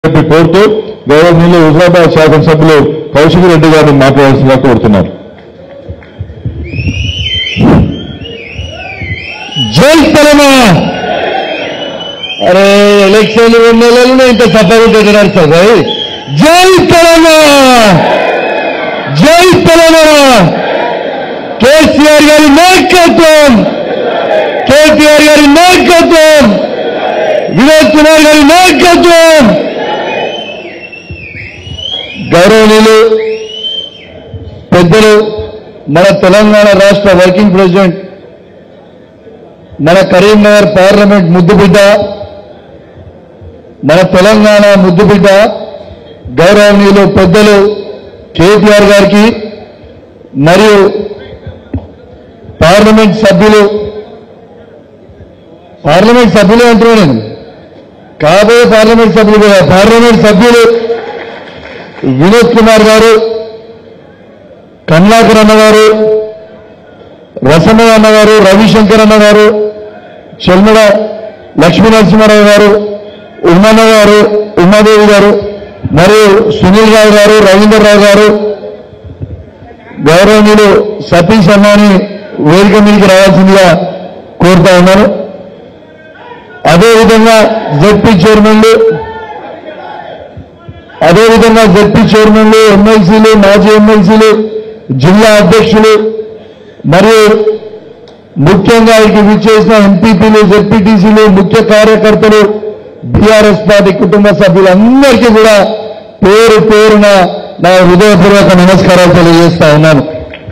చెప్పి కోరుతూ గౌరవనీయులు హుజరాబాద్ శాసనసభ్యులు కౌశిక్ రెడ్డి గారిని మాట్లాడాల్సిందిగా కోరుతున్నారు జై తెలంగాణ అరే ఎలక్షన్ రెండు నెలలు ఇంత సఫలంగా నడుస్తుంది జై తెలంగాణ జై తెలంగాణ కేసీఆర్ గారి నాయకత్వం కేసీఆర్ గారి నాయకత్వం వినోద్ కుమార్ గారి నాయకత్వం గౌరవనీయులు పెద్దలు మన తెలంగాణ రాష్ట్ర వర్కింగ్ ప్రెసిడెంట్ మన కరీంనగర్ పార్లమెంట్ ముద్దుబిడ్డ మన తెలంగాణ ముద్దుబిడ్డ గౌరవనీయులు పెద్దలు కేటీఆర్ గారికి మరియు పార్లమెంట్ సభ్యులు పార్లమెంట్ సభ్యులు అంటున్నాను నేను కాబోయే పార్లమెంట్ సభ్యులు కూడా పార్లమెంట్ సభ్యులు వినోద్ కుమార్ గారు కమలాకర్ అన్న గారు రసమయ్య అన్న గారు రవిశంకర్ అన్న గారు చెల్మడ లక్ష్మీ నరసింహారావు గారు ఉమ్మన్న గారు ఉమాదేవి గారు మరియు సునీల్ రావు గారు రవీంద్రరావు గారు గౌరవనీయులు సతీష్ అన్నాని వేదిక మీదకి రావాల్సిందిగా కోరుతా ఉన్నాను అదేవిధంగా జెడ్పీ చైర్మన్లు అదేవిధంగా జెడ్పీ చైర్మన్లు ఎమ్మెల్సీలు మాజీ ఎమ్మెల్సీలు జిల్లా అధ్యక్షులు మరియు ముఖ్యంగా ఇక్కడికి విచ్చేసిన ఎంపీపీలు జెడ్పీటీసీలు ముఖ్య కార్యకర్తలు బీఆర్ఎస్ పార్టీ కుటుంబ సభ్యులందరికీ కూడా పేరు పేరున నా హృదయపూర్వక నమస్కారాలు తెలియజేస్తా ఉన్నాను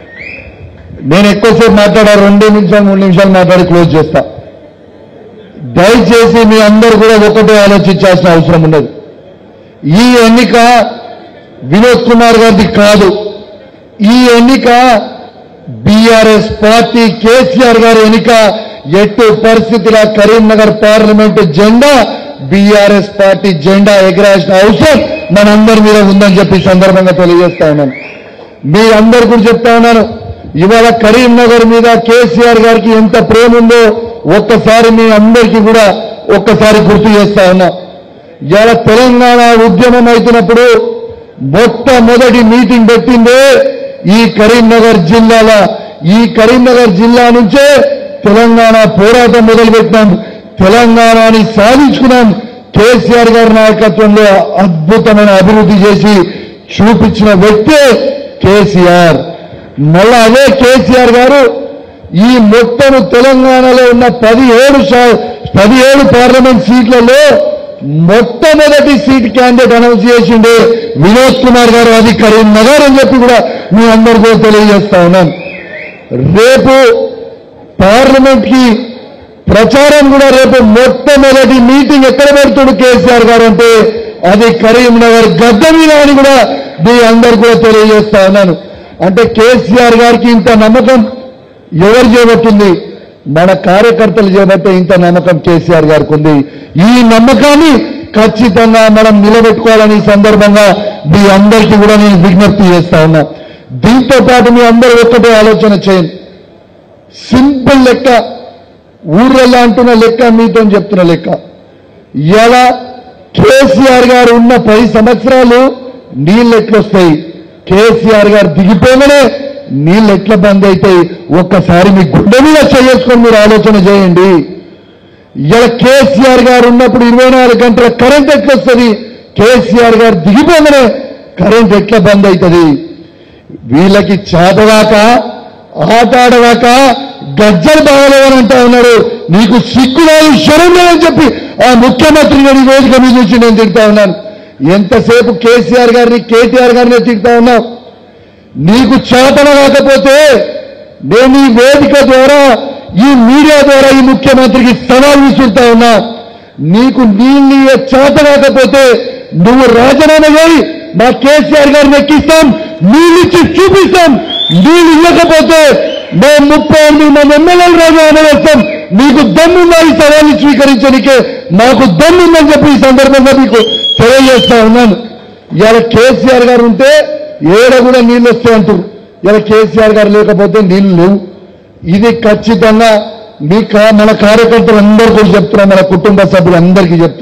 నేను ఎక్కువసేపు మాట్లాడా రెండు నిమిషాలు మూడు నిమిషాలు మాట్లాడి క్లోజ్ చేస్తా దయచేసి మీ అందరూ కూడా ఒకటే ఆలోచించాల్సిన అవసరం ఉండదు ఈ ఎన్నిక వినోద్ కుమార్ గారిది కాదు ఈ ఎన్నిక బీఆర్ఎస్ పార్టీ కేసీఆర్ గారి ఎన్నిక ఎట్టు పరిస్థితుల కరీంనగర్ పార్లమెంటు జెండా బీఆర్ఎస్ పార్టీ జెండా ఎగరాల్సిన అవసరం మనందరి మీద ఉందని చెప్పి ఈ సందర్భంగా తెలియజేస్తా ఉన్నాను మీ అందరు కూడా చెప్తా ఉన్నాను ఇవాళ కరీంనగర్ మీద కేసీఆర్ గారికి ఎంత ప్రేమ ఉందో ఒక్కసారి మీ అందరికీ కూడా ఒక్కసారి గుర్తు చేస్తా ఉన్నా ఇవాళ తెలంగాణ ఉద్యమం అవుతున్నప్పుడు మొట్టమొదటి మీటింగ్ పెట్టిందే ఈ కరీంనగర్ జిల్లాల ఈ కరీంనగర్ జిల్లా నుంచే తెలంగాణ పోరాటం మొదలుపెట్టినాం తెలంగాణని సాధించుకున్నాం కేసీఆర్ గారి నాయకత్వంలో అద్భుతమైన అభివృద్ధి చేసి చూపించిన వ్యక్తే కేసీఆర్ మళ్ళా అదే కేసీఆర్ గారు ఈ మొత్తం తెలంగాణలో ఉన్న పదిహేడు శా- పదిహేడు పార్లమెంట్ సీట్లలో మొట్టమొదటి సీట్ క్యాండిడేట్ అనౌన్స్ చేసిండే వినోద్ కుమార్ గారు అది కరీంనగర్ అని చెప్పి కూడా మీ అందరికీ కూడా తెలియజేస్తా ఉన్నాను రేపు పార్లమెంట్ కి ప్రచారం కూడా రేపు మొట్టమొదటి మీటింగ్ ఎక్కడ పెడుతుడు కేసీఆర్ గారు అంటే అది కరీంనగర్ గడ్డ మీద అని కూడా మీ అందరు కూడా తెలియజేస్తా ఉన్నాను అంటే కేసీఆర్ గారికి ఇంత నమ్మకం ఎవరు చేపట్టింది మన కార్యకర్తలు చేపట్టే ఇంత నమ్మకం కేసీఆర్ గారికి ఉంది ఈ నమ్మకాన్ని ఖచ్చితంగా మనం నిలబెట్టుకోవాలని ఈ సందర్భంగా మీ అందరికీ కూడా నేను విజ్ఞప్తి చేస్తా ఉన్నా దీంతో పాటు మీ అందరూ ఒక్కటే ఆలోచన చేయండి సింపుల్ లెక్క ఊర్లలో అంటున్న లెక్క మీతో చెప్తున్న లెక్క ఇలా కేసీఆర్ గారు ఉన్న పది సంవత్సరాలు నీళ్ళు ఎట్లొస్తాయి కేసీఆర్ గారు దిగిపోగానే నీళ్ళు ఎట్లా బంద్ అవుతాయి ఒక్కసారి మీ గుండె మీద చేసుకొని మీరు ఆలోచన చేయండి ఇలా కేసీఆర్ గారు ఉన్నప్పుడు ఇరవై నాలుగు గంటల కరెంట్ ఎట్లా వస్తుంది కేసీఆర్ గారు దిగిపోగానే కరెంట్ ఎట్లా బంద్ అవుతుంది వీళ్ళకి చేతగాక ఆట ఆడగాక గజ్జలు బాగలేవని అంటా ఉన్నాడు నీకు సిగ్గు లేదు శరం లేదని చెప్పి ఆ ముఖ్యమంత్రి గారి వేదిక మీద నుంచి నేను తింటా ఉన్నాను ఎంతసేపు కేసీఆర్ గారిని కేటీఆర్ గారిని తింటా ఉన్నావు నీకు చేతన కాకపోతే నేను ఈ వేదిక ద్వారా ఈ మీడియా ద్వారా ఈ ముఖ్యమంత్రికి సవాల్ విసురుతా ఉన్నా నీకు నీళ్ళు ఇయ్యే చేత కాకపోతే నువ్వు రాజీనామా చేయి మా కేసీఆర్ గారిని ఎక్కిస్తాం నీళ్ళు ఇచ్చి చూపిస్తాం నీళ్ళు ఇవ్వకపోతే మేము ముప్పై ఎనిమిది మంది ఎమ్మెల్యేలు రాజీనామా చేస్తాం నీకు దమ్ముందా ఈ సవాల్ని స్వీకరించడానికే మాకు దమ్ముందని చెప్పి ఈ సందర్భంగా మీకు తెలియజేస్తా ఉన్నాను ఇవాళ కేసీఆర్ గారు ఉంటే ఏడ కూడా నీళ్ళు వస్తాయి అంటారు ఇలా కేసీఆర్ గారు లేకపోతే నీళ్లు లేవు ఇది ఖచ్చితంగా మీ కా- మన కార్యకర్తలు అందరూ కూడా చెప్తున్నా మన కుటుంబ సభ్యులందరికీ చెప్తున్నా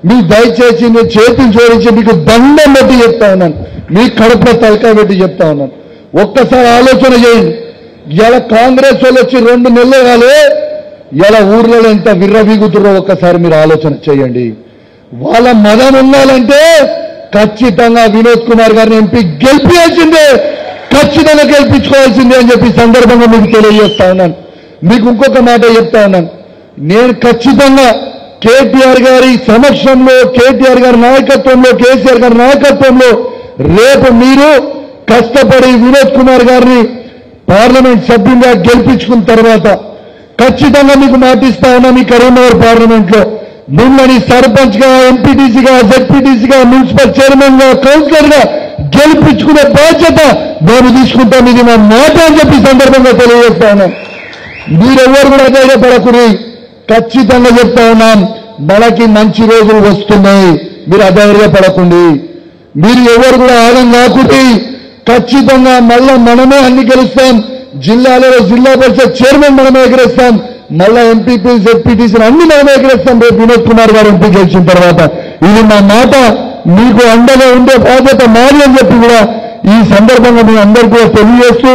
మీ దయచేసి నేను చేతులు జోడించి మీకు దండం పెట్టి చెప్తా ఉన్నాను మీ కడుపులో తలకాయ పెట్టి చెప్తా ఉన్నాను ఒక్కసారి ఆలోచన చేయండి ఇలా కాంగ్రెస్ వాళ్ళు వచ్చి రెండు నెలలు కాలే ఇలా ఊర్లలో ఎంత విర్రవీగుతురో ఒక్కసారి మీరు ఆలోచన చేయండి వాళ్ళ మదం ఉండాలంటే ఖచ్చితంగా వినోద్ కుమార్ గారిని ఎంపీ గెలిపించాల్సిందే ఖచ్చితంగా గెలిపించుకోవాల్సిందే అని చెప్పి ఈ సందర్భంగా మీకు తెలియజేస్తా ఉన్నాను మీకు ఇంకొక మాట చెప్తా ఉన్నాను నేను ఖచ్చితంగా కేటీఆర్ గారి సమక్షంలో కేటీఆర్ గారి నాయకత్వంలో కేసీఆర్ గారి నాయకత్వంలో రేపు మీరు కష్టపడి వినోద్ కుమార్ గారిని పార్లమెంట్ సభ్యునిగా గెలిపించుకున్న తర్వాత ఖచ్చితంగా మీకు మాటిస్తా ఉన్నా మీ కరీంనగర్ పార్లమెంట్ లో మిమ్మల్ని సర్పంచ్ గా ఎంపీటీసీగా జెడ్పీటీసీగా మున్సిపల్ చైర్మన్ గా కౌన్సిలర్ గా గెలిపించుకునే బాధ్యత మేము తీసుకుంటాం ఇది మా మాట అని చెప్పి ఈ సందర్భంగా తెలియజేస్తా ఉన్నాం మీరెవ్వరు కూడా ధైర్యపడకుని ఖచ్చితంగా చెప్తా ఉన్నాం మనకి మంచి రోజులు వస్తున్నాయి మీరు అధైర్యపడకండి మీరు ఎవరు కూడా ఆగం కాకుండి ఖచ్చితంగా మళ్ళా మనమే అన్ని గెలుస్తాం జిల్లాలో జిల్లా పరిషత్ చైర్మన్ మనమే ఎగరేస్తాం మళ్ళా ఎంపీపీ జెడ్పీటీసీ అన్ని మనమే ఎగరేస్తాం రేపు వినోద్ కుమార్ గారు ఎంపీ గెలిచిన తర్వాత ఇది మా మాట మీకు అండగా ఉండే బాధ్యత మాది అని చెప్పి కూడా ఈ సందర్భంగా మీ అందరికీ కూడా తెలియజేస్తూ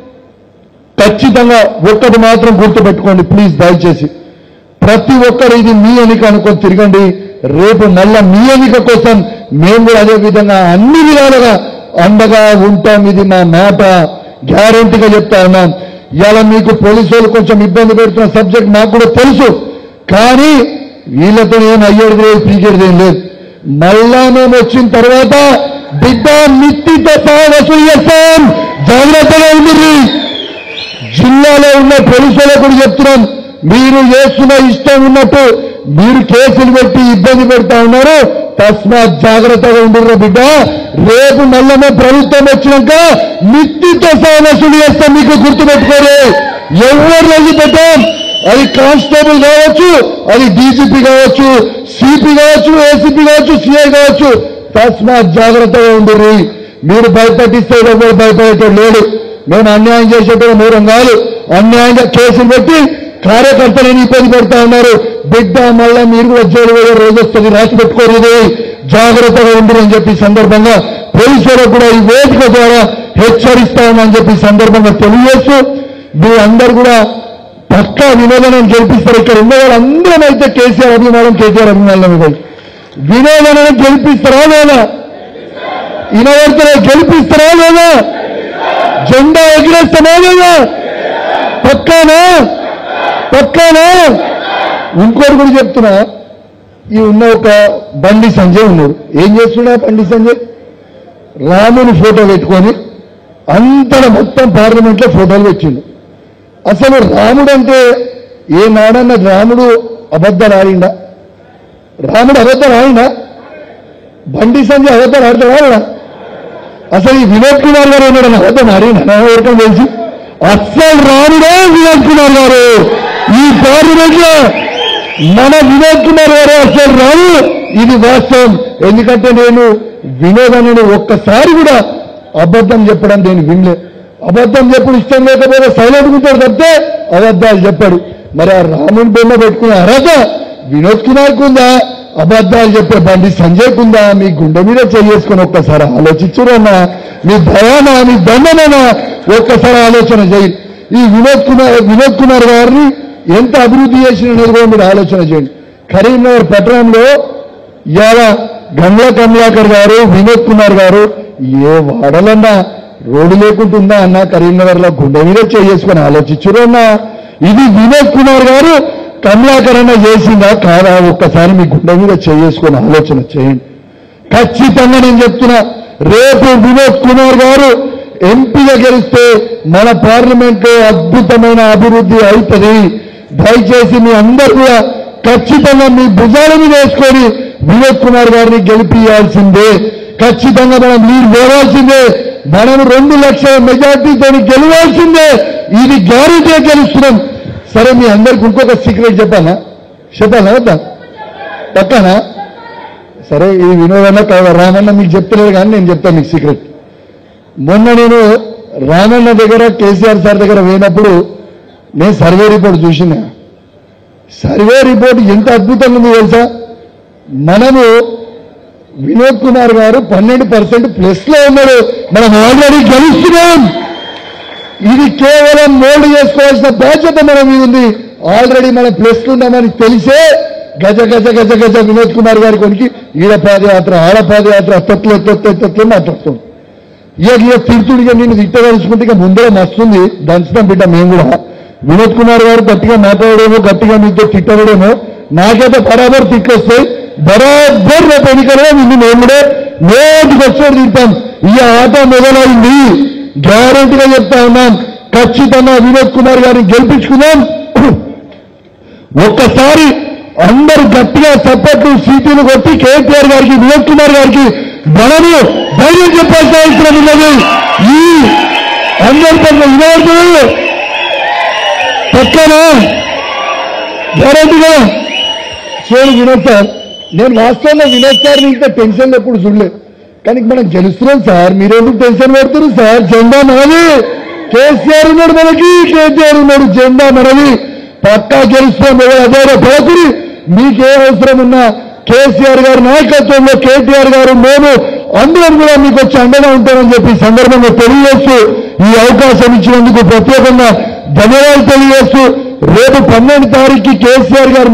ఖచ్చితంగా ఒక్కటి మాత్రం గుర్తుపెట్టుకోండి ప్లీజ్ దయచేసి ప్రతి ఒక్కరు ఇది మీ ఎన్నిక అనుకొని తిరగండి రేపు మళ్ళా మీ ఎన్నిక కోసం మేము కూడా అదే విధంగా అన్ని విధాలుగా అండగా ఉంటాం ఇది మా మాట గ్యారంటీగా చెప్తా ఉన్నాం ఇవాళ మీకు పోలీసు వాళ్ళు కొంచెం ఇబ్బంది పెడుతున్న సబ్జెక్ట్ మాకు కూడా తెలుసు కానీ వీళ్ళతో ఏం అయ్యేది లేదు పీకేది ఏం లేదు మళ్ళా మేము వచ్చిన తర్వాత బిడ్డ మిత్తితో సహా వసూలు చేస్తాం జాగ్రత్తగా ఉంది జిల్లాలో ఉన్న పోలీసులకు కూడా చెప్తున్నాం మీరు చేస్తున్న ఇష్టం ఉన్నట్టు మీరు కేసులు పెట్టి ఇబ్బంది పెడతా ఉన్నారు తస్మాత్ జాగ్రత్తగా ఉండరు బిడ్డ రేపు మళ్ళీ ప్రభుత్వం వచ్చినాక మిత్తితో సహా వసూలు చేస్తాం మీకు గుర్తుపెట్టుకోరు ఎవరు రోజు పెట్టాం అది కానిస్టేబుల్ కావచ్చు అది డీజీపీ కావచ్చు సిపి కావచ్చు ఏసీపీ కావచ్చు సిఐ కావచ్చు తస్మాత్ జాగ్రత్తగా ఉండరు మీరు భయపట్టిస్తే ఎవరు భయపడేటోడు లేడు మేము అన్యాయం చేసేటప్పుడు మూరం కాదు అన్యాయంగా కేసులు పెట్టి కార్యకర్తలను ఇబ్బంది పెడతా ఉన్నారు బిడ్డ మళ్ళా మీరు కూడా జైలు పోయే రోజు వస్తుంది రాసి పెట్టుకోరు ఇది జాగ్రత్తగా ఉండరు అని చెప్పి ఈ సందర్భంగా పోలీసులకు కూడా ఈ వేదిక ద్వారా హెచ్చరిస్తా ఉన్నామని చెప్పి ఈ సందర్భంగా తెలియజేస్తూ మీ అందరు కూడా పక్కా వినోదనం గెలిపిస్తారు ఇక్కడ ఉన్న వాళ్ళందరం అయితే కేసీఆర్ అభిమానం కేటీఆర్ అభిమానం ఇవ్వాలి వినోదనం గెలిపిస్తారా లేదా ఇనవర్తన గెలిపిస్తారా లేదా జెండా ఎగిరేస్తామా లేదా పక్కానా పక్కానా ఇంకోటి కూడా చెప్తున్నా ఈ ఉన్న ఒక బండి సంజయ్ ఉన్నాడు ఏం చేస్తున్నా బండి సంజయ్ రాముని ఫోటో పెట్టుకొని అంతట మొత్తం పార్లమెంట్ లో ఫోటోలు పెట్టిండు అసలు రాముడు అంటే ఏ నాడన్న రాముడు అబద్ధాలు ఆడిండా రాముడు అబద్ధాలు ఆడిండా బండి సంజయ్ అబద్ధాలు ఆడతాడా ఆడడా? అసలు ఈ వినోద్ కుమార్ గారు ఉన్నాడు అబద్ధం ఆడిండా ఎవరికైనా తెలిసి అస్సలు రాముడే వినోద్ కుమార్ గారు ఈ పార్లమెంట్ లో మన వినోద్ కుమార్ గారు అసలు రాను ఇది వాస్తవం ఎందుకంటే నేను వినోద్ అని ఒక్కసారి కూడా అబద్ధం చెప్పడం నేను వినలే అబద్ధం చెప్పుడు ఇష్టం లేకపోతే సైలెంట్ ఉంటాడు తప్పితే అబద్ధాలు చెప్పాడు మరి ఆ రాముని బొమ్మ పెట్టుకునే అర్హత వినోద్ కుమార్ కుందా అబద్ధాలు చెప్పే బండి సంజయ్ కుందా మీ గుండె మీద చేసుకుని ఒక్కసారి ఆలోచించురన్నా మీ భయానా మీ దండనైనా ఒక్కసారి ఆలోచన చేయి ఈ వినోద్ కుమార్ వినోద్ కుమార్ గారిని ఎంత అభివృద్ధి చేసినది కూడా మీరు ఆలోచన చేయండి కరీంనగర్ పట్టణంలో ఇవాళ గంగ్లా కమలాకర్ గారు వినోద్ కుమార్ గారు ఏ వాడలన్నా రోడ్డు లేకుంటుందా అన్న కరీంనగర్ లో గుండె మీద చేసుకుని ఆలోచించురు అన్న ఇది వినోద్ కుమార్ గారు కమలాకర్ అన్న చేసిందా కాదా ఒక్కసారి మీ గుండె మీద చేసుకుని ఆలోచన చేయండి ఖచ్చితంగా నేను చెప్తున్నా రేపు వినోద్ కుమార్ గారు ఎంపీగా గెలిస్తే మన పార్లమెంట్ లో అద్భుతమైన అభివృద్ధి అవుతుంది దయచేసి మీ అందరు కూడా ఖచ్చితంగా మీ భుజాల మీద వేసుకొని వినోద్ కుమార్ గారిని గెలిపియాల్సిందే ఖచ్చితంగా మనం మీరు వేయాల్సిందే మనం రెండు లక్షల మెజార్టీతో గెలవాల్సిందే ఇది గ్యారెంటీ గెలుస్తున్నాం సరే మీ అందరికి ఇంకొక సీక్రెట్ చెప్పాలా చెప్పాలా వద్దా పక్కనా సరే ఈ వినోదన్న కాదు రామన్న మీకు చెప్తలేదు కానీ నేను చెప్తాను మీకు సీక్రెట్ మొన్న నేను రామన్న దగ్గర కేసీఆర్ సార్ దగ్గర పోయినప్పుడు నేను సర్వే రిపోర్ట్ చూసిన సర్వే రిపోర్ట్ ఎంత అద్భుతంగా ఉంది తెలుసా మనము వినోద్ కుమార్ గారు పన్నెండు పర్సెంట్ ప్లస్ లో ఉన్నాడు మనం ఆల్రెడీ గెలుస్తున్నాం ఇది కేవలం మోల్డ్ చేసుకోవాల్సిన బాధ్యత మన మీద ఉంది ఆల్రెడీ మనం ప్లస్ ఉన్నామని తెలిసే గజ గజ గజ గజ వినోద్ కుమార్ గారి కొనికి ఈడ పాదయాత్ర ఆడ పాదయాత్ర తొత్తులు తొత్తు తొత్తులు మాట్లాడుతాం ఇక ఇక తిడుతుడిగా నేను తిట్టదలుచుకుంటే ఇక ముందర మస్తుంది దంచుతాం బిడ్డ మేము కూడా వినోద్ కుమార్ గారు గట్టిగా మాట్లాడేమో గట్టిగా మీతో తిట్టడేమో నాకైతే బరాబర్ తిట్టొస్తాయి బరాబర్ రేపు ఎన్నికల్లో నిన్ను మేము కూడా నోటికి వచ్చేది తింటాం ఈ ఆట మొదలైంది గ్యారెంటీగా చెప్తా ఉన్నాం ఖచ్చితంగా వినోద్ కుమార్ గారిని గెలిపించుకుందాం ఒక్కసారి అందరు గట్టిగా చప్పట్లు సీటీలు కొట్టి కేటీఆర్ గారికి వినోద్ కుమార్ గారికి బలము ధైర్యం చెప్పాల్సిన అవసరం ఉన్నది ఈ అందరి పట్ల వినోదులు పక్కన గ్యారంటీగా చూడు వినోద్ సార్ నేను వాస్తవంగా వినోద్ సార్ ఇంత టెన్షన్ ఎప్పుడు చూడలేదు కానీ మనం గెలుస్తున్నాం సార్ మీరెందుకు టెన్షన్ పెడుతున్నారు సార్ జెండా మనది కేసీఆర్ ఉన్నాడు మనకి కేటీఆర్ ఉన్నాడు జెండా మనది పక్కా గెలుస్తున్నాం ఎవరు అదే పడకురి మీకే అవసరం ఉన్నా కేసీఆర్ గారి నాయకత్వంలో కేటీఆర్ గారు మేము అందరం కూడా మీకు వచ్చి అండగా ఉంటామని చెప్పి ఈ సందర్భంగా తెలియజేస్తూ ఈ అవకాశం ఇచ్చినందుకు ప్రత్యేకంగా ధన్యవాదాలు తెలియజేస్తూ రేపు పన్నెండు తారీఖు కేసీఆర్ గారు